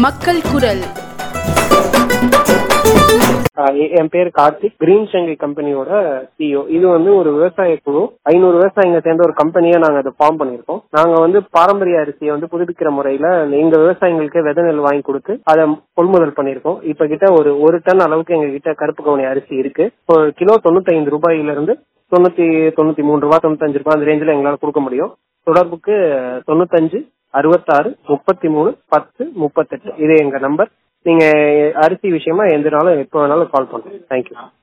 மக்கள் குரல் ஆஹ் எ- என் பேர் கார்த்திக் கிரீன் சங்கை கம்பெனியோட சிஇஓ இது வந்து ஒரு விவசாய குழு ஐநூறு விவசாயிங்க சேர்ந்த ஒரு கம்பெனியா நாங்க அதை ஃபார்ம் பண்ணிருக்கோம் நாங்க வந்து பாரம்பரிய அரிசியை வந்து புதுப்பிக்கிற முறையில எங்க விவசாயிகளுக்கு விதை நெல் வாங்கி கொடுத்து அதை கொள்முதல் பண்ணிருக்கோம் இப்ப கிட்ட ஒரு ஒரு டன் அளவுக்கு எங்க கிட்ட கருப்பு கவுனி அரிசி இருக்கு ஒரு கிலோ தொண்ணூத்தி ஐந்து ரூபாயில இருந்து தொண்ணூத்தி தொண்ணூத்தி மூணு ரூபாய் தொண்ணூத்தஞ்சு ரூபாய் அந்த ரேஞ்சில எங்களால கொடுக்க முடியும் தொடர்புக்கு தொண்ணூத்தஞ்சு அறுபத்தாறு முப்பத்தி மூணு பத்து முப்பத்தெட்டு இது எங்க நம்பர் நீங்க அரிசி விஷயமா எந்த நாளும் எப்போ வேணாலும் கால் பண்ணுங்க தேங்க்யூ